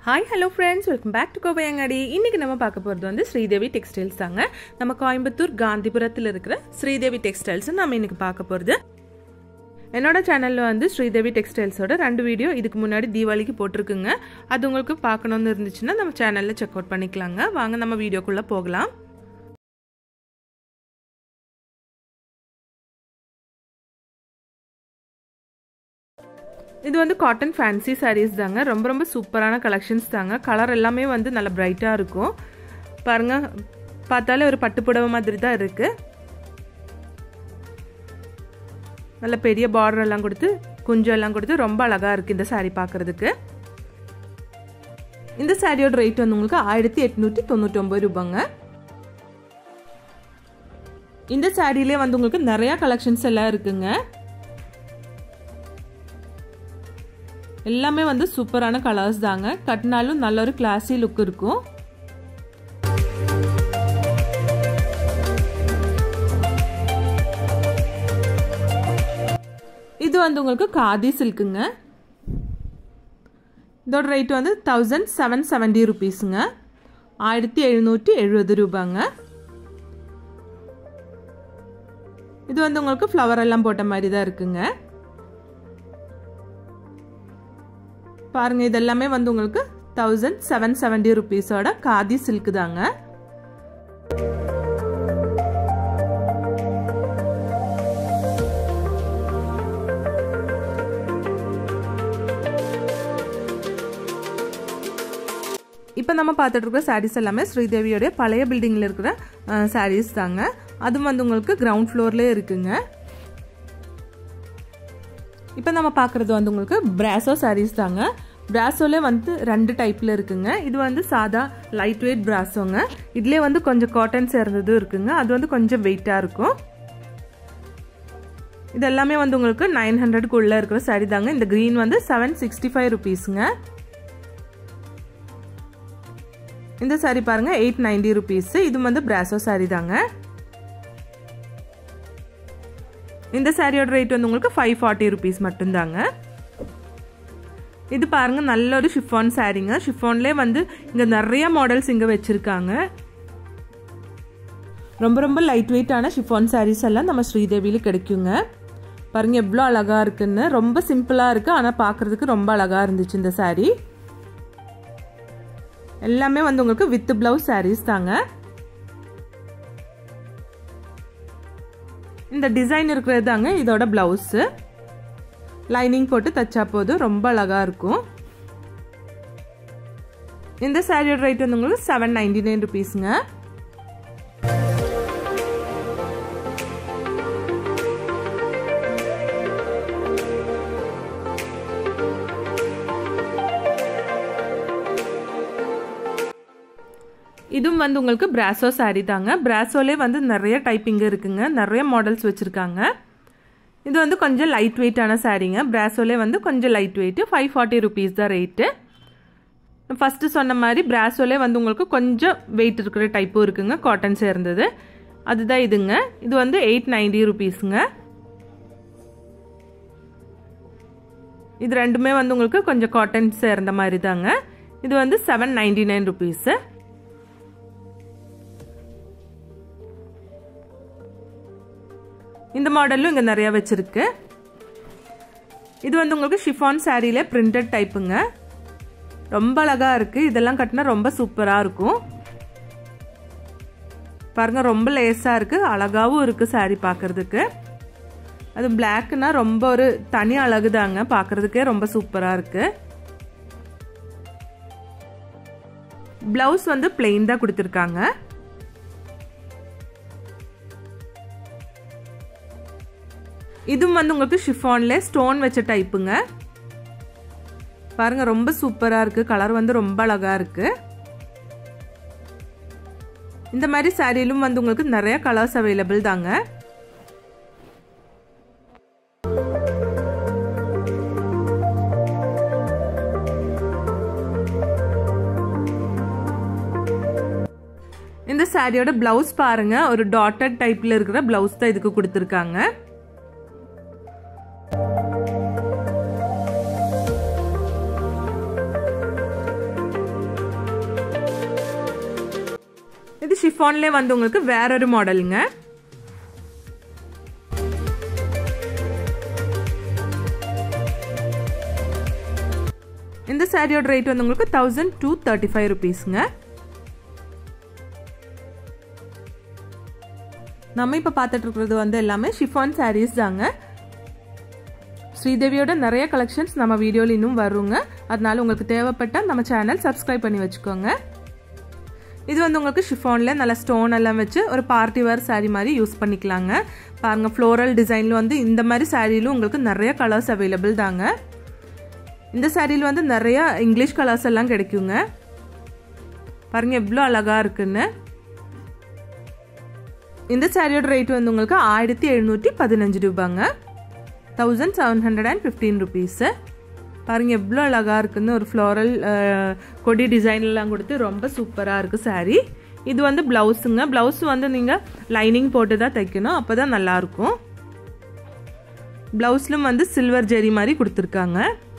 hi hello friends welcome back to கோவையங்காடி இன்றைக்கி நம்ம பார்க்க போகிறது வந்து ஸ்ரீதேவி டெக்ஸ்டைல்ஸ் தாங்க நம்ம கோயம்புத்தூர் காந்திபுரத்தில் இருக்கிற ஸ்ரீதேவி டெக்ஸ்டைல்ஸ் நம்ம இன்னைக்கு பார்க்க போகிறது என்னோட சேனலில் வந்து ஸ்ரீதேவி டெக்ஸ்டைல்ஸோட ரெண்டு வீடியோ இதுக்கு முன்னாடி தீபாவளிக்கு போட்டிருக்குங்க அது உங்களுக்கு பார்க்கணுன்னு இருந்துச்சுன்னா நம்ம சேனலில் செக் அவுட் பண்ணிக்கலாங்க வாங்க நம்ம வீடியோக்குள்ளே போகலாம் இது வந்து காட்டன் ஃபேன்சி சாரீஸ் தாங்க ரொம்ப ரொம்ப சூப்பரான கலெக்ஷன்ஸ் தாங்க கலர் எல்லாமே வந்து நல்ல பிரைட்டாக இருக்கும் பாருங்க பார்த்தாலே ஒரு பட்டு புடவை மாதிரி தான் இருக்கு நல்ல பெரிய பார்டர் எல்லாம் கொடுத்து குஞ்சம் எல்லாம் கொடுத்து ரொம்ப அழகாக இருக்குது இந்த சாரீ பார்க்குறதுக்கு இந்த சாரியோட ரேட் வந்து உங்களுக்கு ஆயிரத்தி எட்நூற்றி தொண்ணூற்றி ரூபாங்க இந்த சாரியிலே வந்து உங்களுக்கு நிறையா கலெக்ஷன்ஸ் எல்லாம் இருக்குங்க எல்லாமே வந்து சூப்பரான கலர்ஸ் தாங்க கட்டினாலும் நல்ல ஒரு கிளாஸி லுக் இருக்கும் இது வந்து உங்களுக்கு காதி சில்க்குங்க இதோட ரேட் வந்து தௌசண்ட் செவன் செவன்டி ருபீஸுங்க ஆயிரத்தி எழுநூற்றி எழுபது ரூபாங்க இது வந்து உங்களுக்கு ஃப்ளவர் எல்லாம் போட்ட மாதிரி தான் இருக்குங்க பாருங்க இது எல்லாமே வந்து உங்களுக்கு தௌசண்ட் செவன் செவன்டி ருபீஸோட காதி சில்க் தாங்க இப்போ நம்ம பார்த்துட்டு இருக்கிற சாரீஸ் எல்லாமே ஸ்ரீதேவியோடைய பழைய பில்டிங்கில் இருக்கிற சாரீஸ் தாங்க அதுவும் வந்து உங்களுக்கு கிரவுண்ட் ஃப்ளோர்லேயே இருக்குங்க இப்போ நம்ம பார்க்குறது வந்து உங்களுக்கு பிராசோ சாரீஸ் தாங்க பிராசோலே வந்து ரெண்டு டைப்பில் இருக்குங்க இது வந்து சாதா லைட் வெயிட் பிராசோங்க இதுலேயே வந்து கொஞ்சம் காட்டன் சேர்ந்ததும் இருக்குங்க அது வந்து கொஞ்சம் வெயிட்டாக இருக்கும் இது எல்லாமே வந்து உங்களுக்கு நைன் ஹண்ட்ரட்குள்ளே இருக்கிற சாரீ தாங்க இந்த க்ரீன் வந்து செவன் சிக்ஸ்டி ஃபைவ் ருபீஸுங்க இந்த சாரீ பாருங்கள் எயிட் நைன்டி ருபீஸு இது வந்து பிராசோ சாரீ தாங்க இந்த சாரியோட ரேட் வந்து உங்களுக்கு ஃபைவ் ஃபார்ட்டி ருபீஸ் மட்டும்தாங்க இது பாருங்க நல்ல ஒரு ஷிஃபான் சாரீங்க ஷிஃபான்லேயே வந்து இங்கே நிறைய மாடல்ஸ் இங்கே வச்சுருக்காங்க ரொம்ப ரொம்ப லைட் வெயிட்டான ஷிஃபான் சாரீஸ் எல்லாம் நம்ம ஸ்ரீதேவியில் கிடைக்குங்க பாருங்க எவ்வளோ அழகாக இருக்குன்னு ரொம்ப சிம்பிளாக இருக்குது ஆனால் பார்க்குறதுக்கு ரொம்ப அழகாக இருந்துச்சு இந்த சாரீ எல்லாமே வந்து உங்களுக்கு வித் ப்ளவுஸ் சாரீஸ் தாங்க இந்த டிசைன் இருக்கிறது தாங்க இதோட ப்ளவுஸு லைனிங் போட்டு தைச்சா போதும் ரொம்ப அழகாக இருக்கும் இந்த சாரியோட ரேட் வந்து உங்களுக்கு செவன் நைன்டி நைன் ருபீஸுங்க இதுவும் வந்து உங்களுக்கு பிராசோ சாரீ தாங்க பிராசோலே வந்து நிறைய டைப்பிங் இருக்குங்க நிறைய மாடல்ஸ் வச்சுருக்காங்க இது வந்து கொஞ்சம் லைட் வெயிட்டான சாரீங்க பிராசோலே வந்து கொஞ்சம் light weight five forty rupees தான் ரேட்டு ஃபஸ்ட்டு சொன்ன மாதிரி பிராசோலே வந்து உங்களுக்கு கொஞ்சம் வெயிட் இருக்கிற டைப்பும் இருக்குங்க காட்டன் சேர்ந்தது அதுதான் இதுங்க இது வந்து எயிட் நைன்டி ருபீஸுங்க இது ரெண்டுமே வந்து உங்களுக்கு கொஞ்சம் காட்டன் சேர்ந்த மாதிரி தாங்க இது வந்து செவன் நைன்டி நைன் ருபீஸு இந்த மாடலும் இங்கே நிறையா வச்சுருக்கு இது வந்து உங்களுக்கு ஷிஃபான் சாரியில் பிரிண்டட் டைப்புங்க ரொம்ப அழகாக இருக்குது இதெல்லாம் கட்டினா ரொம்ப சூப்பராக இருக்கும் பாருங்கள் ரொம்ப லேஸாக இருக்குது அழகாகவும் இருக்குது சாரி பார்க்குறதுக்கு அது பிளாக்னா ரொம்ப ஒரு தனி அழகு தாங்க பார்க்குறதுக்கே ரொம்ப சூப்பராக இருக்குது ப்ளவுஸ் வந்து பிளெயின் தான் கொடுத்துருக்காங்க இதுவும் வந்து உங்களுக்கு ஷிஃபான்ல ஸ்டோன் வச்ச டைப்புங்க பாருங்க ரொம்ப சூப்பராக இருக்கு கலர் வந்து ரொம்ப அழகா இருக்கு இந்த மாதிரி சாரியிலும் வந்து உங்களுக்கு நிறைய கலர்ஸ் அவைலபிள் தாங்க இந்த சாரியோட பிளவுஸ் பாருங்க ஒரு டாட்டட் டைப்ல இருக்கிற பிளவுஸ் தான் இதுக்கு கொடுத்துருக்காங்க ஷிஃபான்லேயே வந்து உங்களுக்கு வேற ஒரு மாடலுங்க இந்த சாரியோட ரேட் வந்து உங்களுக்கு தௌசண்ட் டூ தேர்ட்டி ஃபைவ் ருபீஸுங்க நம்ம இப்போ பார்த்துட்டு இருக்கிறது வந்து எல்லாமே ஷிஃபான் சாரீஸ் தாங்க ஸ்ரீதேவியோட நிறைய கலெக்ஷன்ஸ் நம்ம வீடியோவில் இன்னும் வருங்க அதனால உங்களுக்கு தேவைப்பட்டால் நம்ம சேனல் சப்ஸ்கிரைப் பண்ணி வச்சுக்கோங்க இது வந்து உங்களுக்கு ஷிஃபானில் நல்ல ஸ்டோன் எல்லாம் வச்சு ஒரு பார்ட்டி வேர் சாரீ மாதிரி யூஸ் பண்ணிக்கலாங்க பாருங்கள் ஃப்ளோரல் டிசைனில் வந்து இந்த மாதிரி சாரியிலும் உங்களுக்கு நிறைய கலர்ஸ் அவைலபிள் தாங்க இந்த சாரியில் வந்து நிறைய இங்கிலீஷ் கலர்ஸ் எல்லாம் கிடைக்குங்க பாருங்க எவ்வளோ அழகாக இருக்குன்னு இந்த சாரியோட ரேட் வந்து உங்களுக்கு ஆயிரத்தி எழுநூற்றி பதினஞ்சு ரூபாங்க thousand seven hundred and fifteen rupees பாருங்கள் எவ்வளோ அழகாக இருக்குன்னு ஒரு ஃப்ளோரல் கொடி டிசைன்லாம் கொடுத்து ரொம்ப சூப்பராக இருக்குது சாரீ இது வந்து ப்ளவுஸுங்க ப்ளவுஸ் வந்து நீங்கள் லைனிங் போட்டு தான் தைக்கணும் அப்போ தான் நல்லாயிருக்கும் ப்ளவுஸ்லும் வந்து சில்வர் ஜெரி மாதிரி கொடுத்துருக்காங்க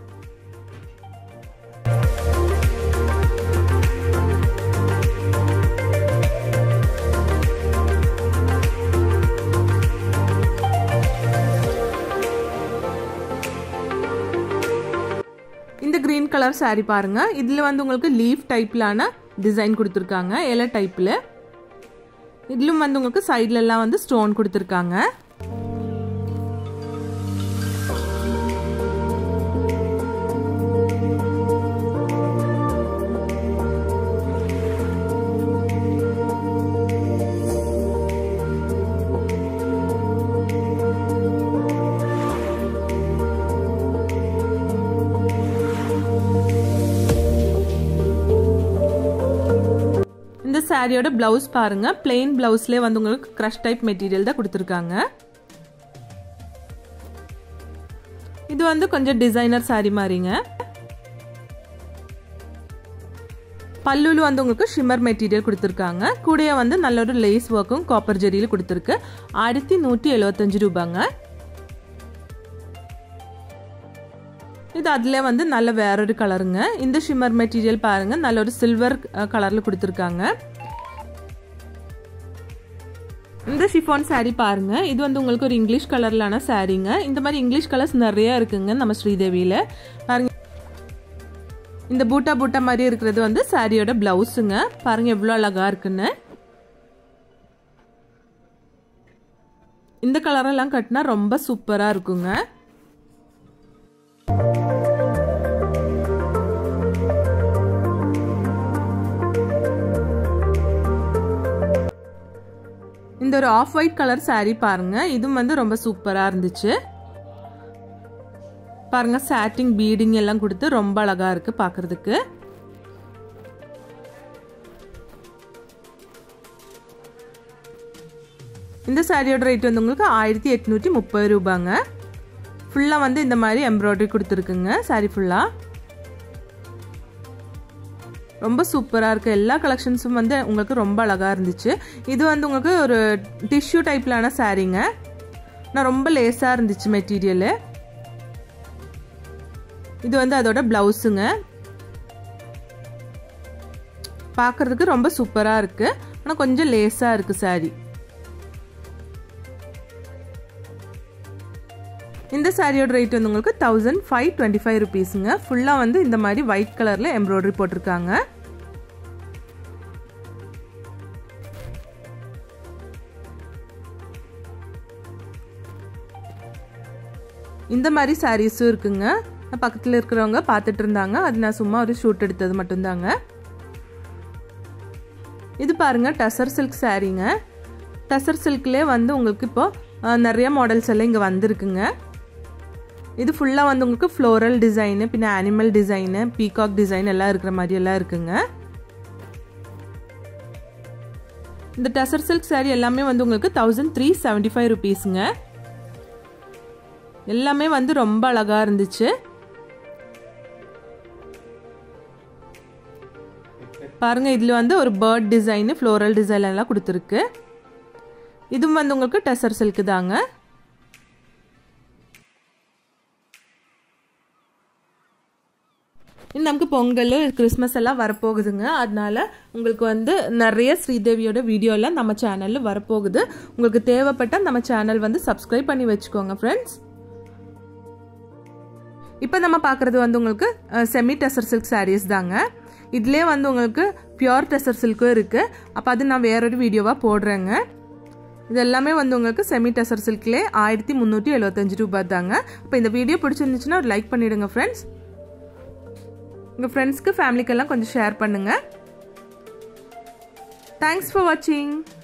இந்த க்ரீன் கலர் சாரீ பாருங்க இதில் வந்து உங்களுக்கு லீஃப் டைப்லான டிசைன் கொடுத்துருக்காங்க இலை டைப்பில் இதிலும் வந்து உங்களுக்கு சைட்லலாம் வந்து ஸ்டோன் கொடுத்துருக்காங்க இந்த சாரியோட பிளவுஸ் பாருங்க பிளெயின் பிளவுஸ்லேயே வந்து உங்களுக்கு க்ரஷ் டைப் மெட்டீரியல் தான் கொடுத்துருக்காங்க இது வந்து கொஞ்சம் டிசைனர் சாரி மாதிரிங்க பல்லுல வந்து உங்களுக்கு ஷிம்மர் மெட்டீரியல் கொடுத்துருக்காங்க கூடயே வந்து நல்ல ஒரு லேஸ் ஒர்க்கும் காப்பர் ஜெரியில் கொடுத்துருக்கு ஆயிரத்தி நூற்றி எழுபத்தஞ்சு ரூபாங்க இது அதில் வந்து நல்ல வேற ஒரு கலருங்க இந்த ஷிம்மர் மெட்டீரியல் பாருங்க நல்ல ஒரு சில்வர் கலரில் கொடுத்துருக்காங்க இந்த ஷிஃபான் சாரீ பாருங்க இது வந்து உங்களுக்கு ஒரு இங்கிலீஷ் கலர்லான சாரீங்க இந்த மாதிரி இங்கிலீஷ் கலர்ஸ் நிறைய இருக்குங்க நம்ம ஸ்ரீதேவியில் பாருங்க இந்த பூட்டா பூட்டா மாதிரி இருக்கிறது வந்து சாரியோட பிளவுஸுங்க பாருங்க எவ்வளோ அழகா இருக்குன்னு இந்த கலரெல்லாம் கட்டினா ரொம்ப சூப்பராக இருக்குங்க இந்த ஒரு ஆஃப் ஒயிட் கலர் சாரீ பாருங்க இதுவும் வந்து ரொம்ப சூப்பராக இருந்துச்சு பாருங்க சாட்டிங் பீடிங் எல்லாம் கொடுத்து ரொம்ப அழகா இருக்கு பார்க்கறதுக்கு இந்த சாரியோட ரேட் வந்து உங்களுக்கு ஆயிரத்தி எட்நூற்றி முப்பது ரூபாங்க ஃபுல்லாக வந்து இந்த மாதிரி எம்ப்ராய்டரி கொடுத்துருக்குங்க சாரி ஃபுல்லாக ரொம்ப சூப்பராக இருக்குது எல்லா கலெக்ஷன்ஸும் வந்து உங்களுக்கு ரொம்ப அழகாக இருந்துச்சு இது வந்து உங்களுக்கு ஒரு டிஷ்யூ டைப்லான சாரீங்க நான் ரொம்ப லேஸாக இருந்துச்சு மெட்டீரியலு இது வந்து அதோட ப்ளவுஸுங்க பார்க்குறதுக்கு ரொம்ப சூப்பராக இருக்குது ஆனால் கொஞ்சம் லேஸாக இருக்குது சாரீ இந்த சாரியோட ரேட் வந்து உங்களுக்கு தௌசண்ட் ஃபைவ் டுவெண்ட்டி ஃபைவ் ருபீஸுங்க ஃபுல்லாக வந்து இந்த மாதிரி ஒயிட் கலரில் எம்ப்ராய்டரி போட்டிருக்காங்க இந்த மாதிரி சாரீஸும் இருக்குங்க பக்கத்தில் இருக்கிறவங்க பார்த்துட்டு இருந்தாங்க அது நான் சும்மா ஒரு ஷூட் எடுத்தது மட்டும்தாங்க இது பாருங்க டசர் சில்க் சாரீங்க டசர் சில்க்லேயே வந்து உங்களுக்கு இப்போ நிறைய மாடல்ஸ் எல்லாம் இங்கே வந்திருக்குங்க இது ஃபுல்லாக வந்து உங்களுக்கு ஃப்ளோரல் டிசைனு பின்ன அனிமல் டிசைனு பீகாக் டிசைன் எல்லாம் இருக்கிற மாதிரி எல்லாம் இருக்குங்க இந்த டசர் சில்க் சாரீ எல்லாமே வந்து உங்களுக்கு தௌசண்ட் த்ரீ செவன்டி ஃபைவ் ருபீஸுங்க எல்லாமே வந்து ரொம்ப அழகாக இருந்துச்சு பாருங்க இதில் வந்து ஒரு பேர்ட் டிசைனு ஃப்ளோரல் டிசைன் எல்லாம் கொடுத்துருக்கு இதுவும் வந்து உங்களுக்கு டெசர் சில்க் தாங்க இந்த நமக்கு பொங்கல் கிறிஸ்மஸ் எல்லாம் வரப்போகுதுங்க அதனால உங்களுக்கு வந்து நிறைய ஸ்ரீதேவியோட வீடியோலாம் நம்ம சேனலில் வரப்போகுது உங்களுக்கு தேவைப்பட்ட நம்ம சேனல் வந்து சப்ஸ்கிரைப் பண்ணி வச்சுக்கோங்க ஃப்ரெண்ட்ஸ் இப்போ நம்ம பார்க்குறது வந்து உங்களுக்கு செமி டெசர் சில்க் சாரீஸ் தாங்க இதுலேயே வந்து உங்களுக்கு பியோர் டெசர் சில்க்கும் இருக்குது அப்போ அது நான் வேறொரு வீடியோவாக போடுறேங்க இது எல்லாமே வந்து உங்களுக்கு செமி டெசர் சில்க்லேயே ஆயிரத்தி முந்நூற்றி எழுபத்தஞ்சு ரூபாய் தாங்க இப்போ இந்த வீடியோ பிடிச்சிருந்துச்சுன்னா ஒரு லைக் பண்ணிவிடுங்க ஃப்ரெண்ட்ஸ் உங்கள் ஃப்ரெண்ட்ஸ்க்கு ஃபேமிலிக்கெல்லாம் கொஞ்சம் ஷேர் பண்ணுங்கள் தேங்க்ஸ் ஃபார் வாட்சிங்